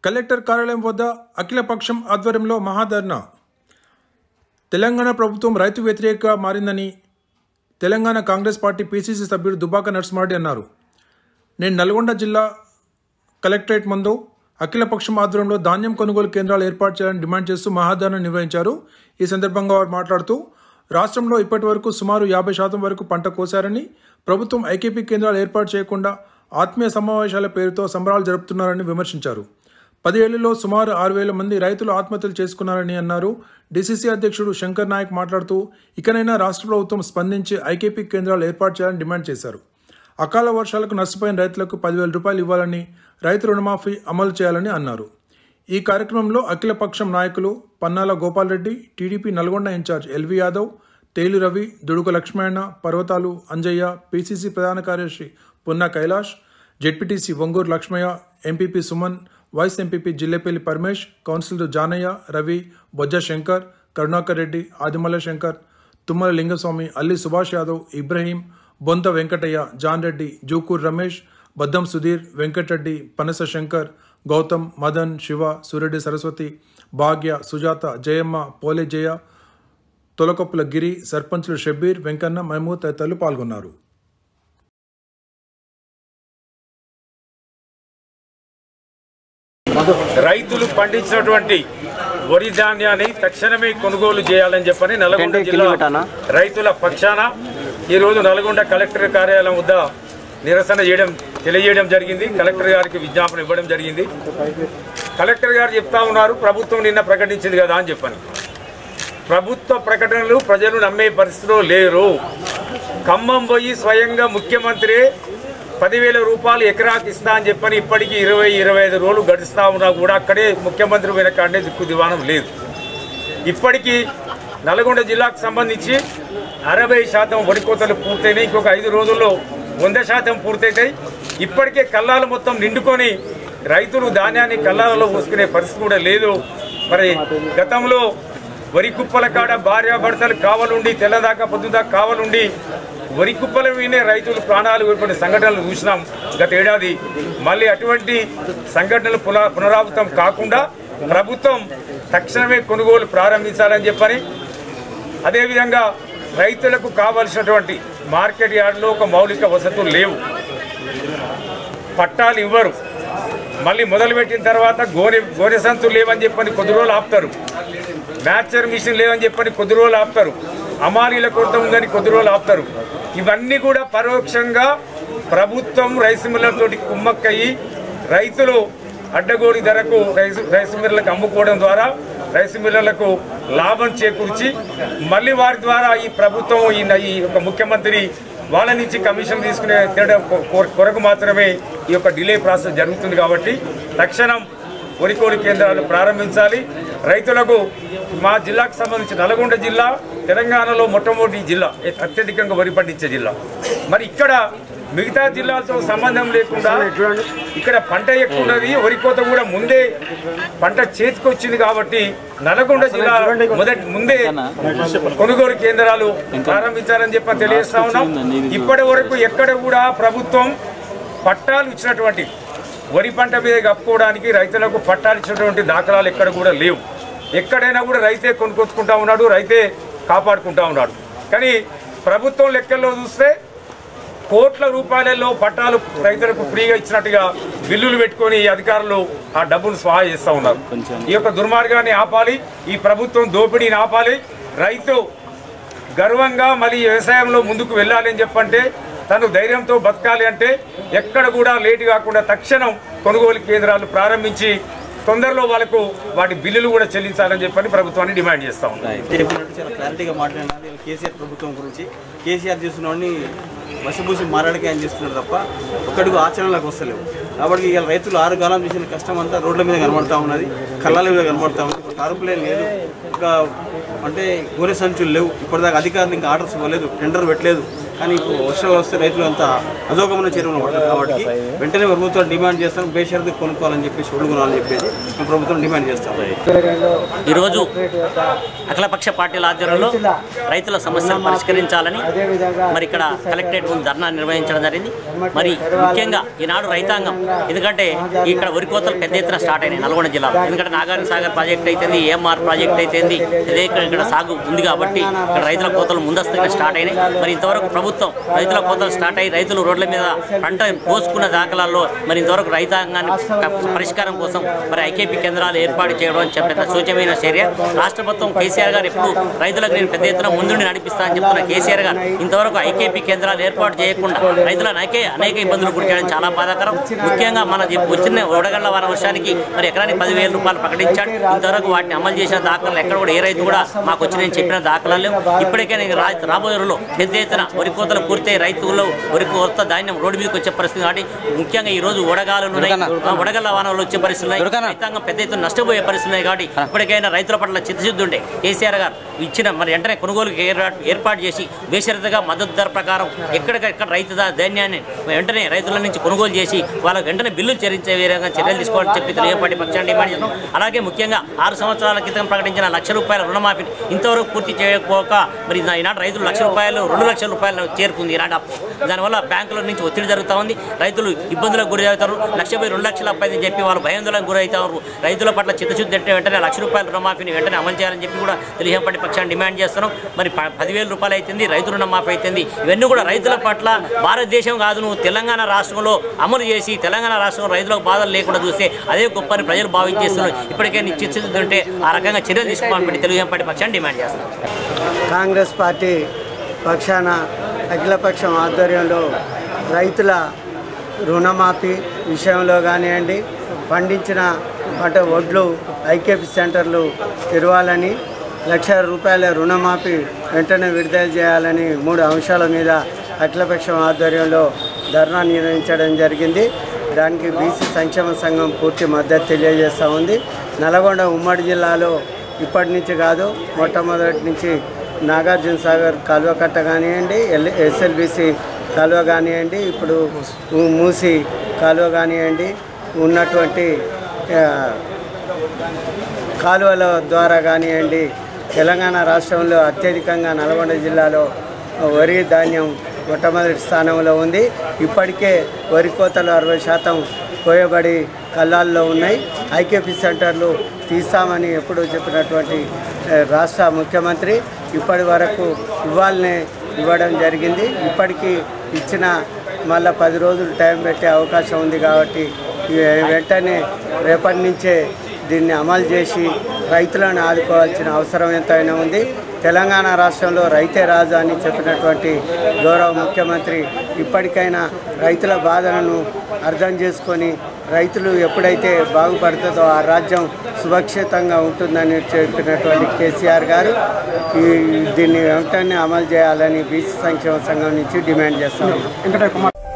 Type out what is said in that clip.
collector కార్యాలయం వద్ద అఖిలపక్షం ఆధ్వర్యంలో మహాధర్నా తెలంగాణ ప్రభుత్వం రైతు వ్యతిరేకంగా మారిందని తెలంగాణ కాంగ్రెస్ పార్టీ పీసీసీ సభ్యుడు దుబాక నరసింహారెడ్డి అన్నారు నేను నల్గొండ జిల్లా కలెక్టరేట్ ముందు అఖిలపక్షం ఆధ్వర్యంలో ధాన్యం కొనుగోలు కేంద్రాలు ఏర్పాటు చేయాలని డిమాండ్ చేస్తూ మహాధర్నా నిర్వహించారు ఈ సందర్భంగా వారు మాట్లాడుతూ రాష్ట్రంలో ఇప్పటి వరకు సుమారు యాభై శాతం వరకు పంట కోశారని ప్రభుత్వం ఐకేపీ కేంద్రాలు ఏర్పాటు చేయకుండా ఆత్మీయ సమావేశాల పేరుతో సంబరాలు జరుపుతున్నారని విమర్శించారు పది ఏళ్లలో సుమారు ఆరు వేల మంది రైతులు ఆత్మహత్యలు చేసుకున్నారని అన్నారు డీసీసీ అధ్యక్షుడు శంకర్ నాయక్ మాట్లాడుతూ ఇకనైనా రాష్ట్ర ప్రభుత్వం స్పందించి ఐకేపీ కేంద్రాలు ఏర్పాటు చేయాలని డిమాండ్ చేశారు అకాల వర్షాలకు నష్టపోయిన రైతులకు పదివేల రూపాయలు ఇవ్వాలని రైతు రుణమాఫీ అమలు చేయాలని అన్నారు ఈ కార్యక్రమంలో అఖిలపక్షం నాయకులు Pannala Gopal Reddy T D P Nalgonda in charge L V Yadav Teli Ravi Duduku Lakshmana Parvathalu Anjaiah P C C ప్రధాన కార్యదర్శి Punna Kailash Z P T C Vangur Lakshmaiah M P P Suman vice M P P Jillepalli Paramesh councillor Janaiah Ravi Bojja Shankar Karunakar Reddy Adimalla Shankar Tummala Lingaswamy Alli Subhash Yadav Ibrahim Bontha Venkataiah John Reddy Jukur Ramesh Baddam Sudheer Venkatreddy Panasa Shankar Gautam Madan Shiva Sureddy Saraswati భాగ్య సుజాత జయమ్మ పోలే జయ తొలకొప్పుల గిరి సర్పంచులు షబ్బీర్ వెంకన్న మహమూద్ తదితరులు పాల్గొన్నారు రైతులు పండించినటువంటి వరి ధాన్యాన్ని తక్షణమే కొనుగోలు చేయాలని చెప్పని నల్గొండ జిల్లా రైతుల పక్షాన ఈరోజు నల్గొండ కలెక్టర్ కార్యాలయం వద్ద నిరసన చేయడం తెలియజేయడం జరిగింది కలెక్టర్ గారికి విజ్ఞాపన ఇవ్వడం జరిగింది కలెక్టర్ గారు చెప్తా ఉన్నారు ప్రభుత్వం నిన్న ప్రకటించింది కదా అని చెప్పని ప్రభుత్వ ప్రకటనలు ప్రజలు నమ్మే పరిస్థితిలో లేరు ఖమ్మం పోయి స్వయంగా ముఖ్యమంత్రి పదివేల రూపాయలు ఎకరాకి ఇస్తా అని చెప్పని ఇప్పటికీ ఇరవై ఇరవై ఐదు రోజులు గడుస్తా ఉన్నా కూడా అక్కడే ముఖ్యమంత్రి వెనకాడే దిక్కు దివానం లేదు ఇప్పటికీ నల్గొండ జిల్లాకు సంబంధించి అరవై శాతం వరి కోతలు పూర్తయినాయి ఇంకొక ఐదు రోజుల్లో వంద శాతం పూర్తయితాయి ఇప్పటికే కల్లాలు మొత్తం నిండుకొని రైతులు ధాన్యాన్ని కల్లాలలో పోసుకునే పరిస్థితి కూడా లేదు మరి గతంలో వరి కుప్పల కాడ భార్యాభర్తలు కావాలుండి తెల్లదాకా పొద్దుదాకా కావాలుండి వరి కుప్పల మీనే రైతులు ప్రాణాలు కోల్పోయిన సంఘటనలు చూసినాం గత ఏడాది మళ్ళీ అటువంటి సంఘటనలు పున- పునరావృతం కాకుండా ప్రభుత్వం తక్షణమే కొనుగోలు ప్రారంభించాలని చెప్పని అదేవిధంగా రైతులకు కావలసినటువంటి మార్కెట్ యార్డ్లో ఒక మౌలిక వసతులు లేవు పట్టాలు ఇవ్వరు మళ్ళీ మొదలుపెట్టిన తర్వాత గోనె గోనె సంతులు లేవని చెప్పని కొద్ది రోజులు ఆపుతారు మ్యాచర్ మిషన్ లేవని చెప్పని కొద్ది రోజులు ఆపుతారు అమానీల కొరత ఉందని కొద్ది రోజులు ఆపుతారు ఇవన్నీ కూడా పరోక్షంగా ప్రభుత్వం రైస్ మిల్లర్తోటి కుమ్మక్కయ్యి రైతులు అడ్డగోడి ధరకు రైస్ రైస్ మిల్లర్లకు అమ్ముకోవడం ద్వారా రైస్ మిల్లర్లకు లాభం చేకూర్చి మళ్ళీ వారి ద్వారా ఈ ప్రభుత్వం ఈ ఈ యొక్క ముఖ్యమంత్రి వాళ్ళ నుంచి కమిషన్ తీసుకునే తేడా కొ- కొ- కొరకు మాత్రమే ఈ యొక్క డిలే ప్రాసెస్ జరుగుతుంది కాబట్టి తక్షణం వరికోడి కేంద్రాలు ప్రారంభించాలి రైతులకు మా జిల్లాకు సంబంధించి నల్గొండ జిల్లా తెలంగాణలో మొట్టమొదటి జిల్లా అత్యధికంగా వరి పండించే జిల్లా మరి ఇక్కడ మిగతా జిల్లాలతో సంబంధం లేకుండా ఇక్కడ పంట ఎక్కువ ఉన్నది వరి కోత కూడా ముందే పంట చేతికి వచ్చింది కాబట్టి నల్గొండ జిల్లా మొదటి ముందే కొనుగోలు కేంద్రాలు ప్రారంభించాలని చెప్పి తెలియజేస్తా ఉన్నాం ఇప్పటి వరకు ఎక్కడ కూడా ప్రభుత్వం పట్టాలు ఇచ్చినటువంటి వరి పంట మీద కప్పుకోవడానికి రైతులకు పట్టాలు ఇచ్చినటువంటి దాఖలాలు ఎక్కడ కూడా లేవు ఎక్కడైనా కూడా రైతే కొనుక్కొచ్చుకుంటా ఉన్నాడు రైతే కాపాడుకుంటా ఉన్నాడు కానీ ప్రభుత్వం లెక్కల్లో చూస్తే కోట్ల రూపాయలలో పట్టాలు రైతులకు ఫ్రీగా ఇచ్చినట్టుగా బిల్లులు పెట్టుకొని ఈ అధికారులు ఆ డబ్బును స్వాహా చేస్తూ ఉన్నారు ఈ యొక్క దుర్మార్గాన్ని ఆపాలి ఈ ప్రభుత్వం దోపిడీని ఆపాలి రైతు గర్వంగా మళ్ళీ వ్యవసాయంలో ముందుకు వెళ్ళాలి అని చెప్పంటే తను ధైర్యంతో బతకాలి అంటే ఎక్కడ కూడా లేటు కాకుండా తక్షణం కొనుగోలు కేంద్రాలు ప్రారంభించి తొందరలో వాళ్ళకు వాటి బిల్లులు కూడా చెల్లించాలని చెప్పని ప్రభుత్వాన్ని డిమాండ్ చేస్తా ఉన్నాం చెప్పినట్టు చాలా క్లారిటీగా మాట్లాడినారు ఇలా కేసీఆర్ ప్రభుత్వం గురించి కేసీఆర్ చేస్తున్నవాడిని వసబూసి మారాడికి ఆయన చేస్తున్నారు తప్ప ఒక్కడికి ఆచరణలోకి వస్తలేవు కాబట్టి ఇవాళ రైతులు ఆరు కాలం చేసిన కష్టం అంతా రోడ్ల మీద కనబడతా ఉన్నది కళ్ళాల మీద కనబడతా ఉంది ఇప్పుడు టార్పులేం లేదు ఇంకా అంటే గోనె సంచులు లేవు ఇప్పటిదాకా అధికారులు ఇంకా ఆర్డర్స్ ఇవ్వలేదు టెండర్ పెట్టలేదు కానీ ఇప్పుడు వర్షాలు వస్తే రైతులు అంతా అధోగమన చర్యలు పడుతుంది కాబట్టి వెంటనే ప్రభుత్వం డిమాండ్ చేస్తాం బేషరతు కొనుక్కోవాలని చెప్పేసి కొనుక్కోవాలని చెప్పేసి మేము ప్రభుత్వం డిమాండ్ చేస్తాం ఈరోజు అఖిలపక్ష పార్టీల ఆధ్వర్యంలో రైతుల సమస్యలు పరిష్కరించాలని మరి ఇక్కడ కలెక్టరేట్ ముందు ధర్నా నిర్వహించడం జరిగింది మరి ముఖ్యంగా ఈనాడు రైతాంగం ఎందుకంటే ఇక్కడ వరి కోతలు పెద్ద ఎత్తున స్టార్ట్ అయినాయి నల్గొండ జిల్లాలో ఎందుకంటే నాగార్జున సాగర్ ప్రాజెక్ట్ అయితేంది ఏఎంఆర్ ప్రాజెక్ట్ అయితేంది అదే ఇక్కడ ఇక్కడ సాగు ఉంది కాబట్టి ఇక్కడ రైతుల కోతలు ముందస్తుగా స్టార్ట్ అయినాయి మరి ఇంతవరకు ప్రభుత్వం రైతుల కోతలు స్టార్ట్ అయ్యి రైతులు రోడ్ల మీద పంట పోసుకున్న దాఖలాల్లో మరి ఇంతవరకు రైతాంగాన్ని పరిష్కారం కోసం మరి ఐకేపీ కేంద్రాలు ఏర్పాటు చేయడం అని చెప్పిన సూచమైన చర్య రాష్ట్ర ప్రభుత్వం కేసీఆర్ గారు ఎప్పుడు రైతులకు నేను పెద్ద ఎత్తున ముందుండి నడిపిస్తా అని చెప్తున్న కేసీఆర్ గారు ఇంతవరకు ఐకేపీ కేంద్రాలు ఏర్పాటు చేయకుండా రైతులను అనేక అనేక ఇబ్బందులు గురి చేయడం చాలా బాధాకరం ముఖ్యంగా మన జి- వచ్చిన వడగళ్ల వారం వర్షానికి మరి ఎకరానికి పదివేల రూపాయలు ప్రకటించాడు ఇంతవరకు వాటిని అమలు చేసిన దాఖలాలు ఎక్కడ కూడా ఏ రైతు కూడా మాకు వచ్చి నేను చెప్పిన దాఖలాలు లేవు ఇప్పటికే నేను రా- రాబోయే రోజుల్లో పెద్ద ఎత్తున వరి కోతలు పూర్తయి రైతులు వరి కోత ధాన్యం రోడ్డు మీదకి వచ్చే పరిస్థితి కాబట్టి ముఖ్యంగా ఈ రోజు వడగాలు ఉన్నాయి ఆ వడగళ్ల వానలు వచ్చే పరిస్థితులు ఉన్నాయి రైతాంగం పెద్ద ఎత్తున నష్టపోయే పరిస్థితులు ఉన్నాయి కాబట్టి ఇప్పటికైనా రైతుల పట్ల చిత్తశుద్ధి ఉండే కేసీఆర్ గారు ఇచ్చిన మరి వెంటనే కొనుగోలు ఏర్పాటు ఏర్పాటు చేసి బేషరతుగా మద్దతు ధర ప్రకారం ఎక్కడికెక్కడ రైతు దా- ధాన్యాన్ని వెంటనే రైతుల నుంచి కొనుగోలు చేసి వాళ్ళకి వెంటనే బిల్లులు చెల్లించే విధంగా చర్యలు తీసుకోవాలని చెప్పి తెలియపాటి పక్షాన్ని డిమాండ్ చేస్తున్నాం అలాగే ముఖ్యంగా ఆరు సంవత్సరాల క్రితం ప్రకటించిన లక్ష రూపాయల రుణమాఫీని ఇంతవరకు పూర్తి చేయకపోక మరి నా- ఈనాడు రైతులు లక్ష రూపాయలు రెండు లక్షల రూపాయలు చేరుకుంది ఈనాడు అప్పు దానివల్ల బ్యాంకుల నుంచి ఒత్తిడి జరుగుతూ ఉంది రైతులు ఇబ్బందులకు గురి అవుతారు లక్ష పోయి రెండు లక్షల అప్పు అని చెప్పి వాళ్ళు భయాందోళనకు గురి అవుతారు రైతుల పట్ల చిత్తశుద్ధి అంటే వెంటనే లక్ష రూపాయల రుణమాఫీని వెంటనే అమలు చేయాలని చెప్పి కూడా తెలియపాటి పక్షాన్ని డిమాండ్ చేస్తున్నాం మరి ప- పదివేల రూపాయలు అవుతుంది రైతు రుణమాఫీ అవుతుంది ఇవన్నీ కూడా రైతుల పట్ల భారతదేశం కాదు నువ్వు తెలంగాణ రాష్ట్రంలో అమలు చేసి తెలంగాణ రాష్ట్రంలో రైతులకు బాధలు లేకుండా చూస్తే అదే గొప్ప అని ప్రజలు భావించేస్తున్నారు ఇప్పటికే నీ చిత్తశుద్ధి ఉంటే ఆ రకంగా చర్యలు తీసుకోవాలని తెలుగుదేశం పక్షాన్ని డిమాండ్ చేస్తాం కాంగ్రెస్ పార్టీ పక్షాన అఖిలపక్షం ఆధ్వర్యంలో రైతుల రుణమాఫీ విషయంలో కానివ్వండి పండించిన పంట వడ్లు ఐకేపీ సెంటర్లు తెరవాలని లక్ష రూపాయల రుణమాఫీ వెంటనే విడుదల చేయాలని మూడు అంశాల మీద అఖిలపక్షం ఆధ్వర్యంలో ధర్నా నిర్వహించడం జరిగింది దానికి బీసీ సంక్షేమ సంఘం పూర్తి మద్దతు తెలియజేస్తూ ఉంది నల్గొండ ఉమ్మడి జిల్లాలో ఇప్పటి నుంచి కాదు మొట్టమొదటి నుంచి నాగార్జున సాగర్ కాలువ కట్ట కానివ్వండి ఎల్ ఎస్ఎల్బిసి కాలువ కానివ్వండి ఇప్పుడు ము- మూసి కాలువ కానివ్వండి ఉన్నటువంటి ఆ, కాలువల ద్వారా కానివ్వండి తెలంగాణ రాష్ట్రంలో అత్యధికంగా నల్గొండ జిల్లాలో వరి ధాన్యం మొట్టమొదటి స్థానంలో ఉంది ఇప్పటికే వరి కోతలు అరవై శాతం కోయబడి కళ్ళాల్లో ఉన్నాయి ఐకేపీ సెంటర్లు తీస్తామని ఎప్పుడూ చెప్పినటువంటి ఆ, రాష్ట్ర ముఖ్యమంత్రి ఇప్పటి వరకు ఇవ్వాలనే ఇవ్వడం జరిగింది ఇప్పటికీ ఇచ్చిన మళ్ళా పది రోజులు టైం పెట్టే అవకాశం ఉంది కాబట్టి ఈ వెంటనే రేపటి నుంచే దీన్ని అమలు చేసి రైతులను ఆదుకోవాల్సిన అవసరం ఎంతైనా ఉంది తెలంగాణ రాష్ట్రంలో రైతే రాజు అని చెప్పినటువంటి గౌరవ ముఖ్యమంత్రి ఇప్పటికైనా రైతుల బాధలను అర్థం చేసుకొని రైతులు ఎప్పుడైతే బాగుపడుతుందో ఆ రాజ్యం సురక్షితంగా ఉంటుందని చెప్పినటువంటి కేసీఆర్ గారు ఈ దీన్ని వెంటనే అమలు చేయాలని బీసీ సంక్షేమ సంఘం నుంచి డిమాండ్ చేస్తున్నాం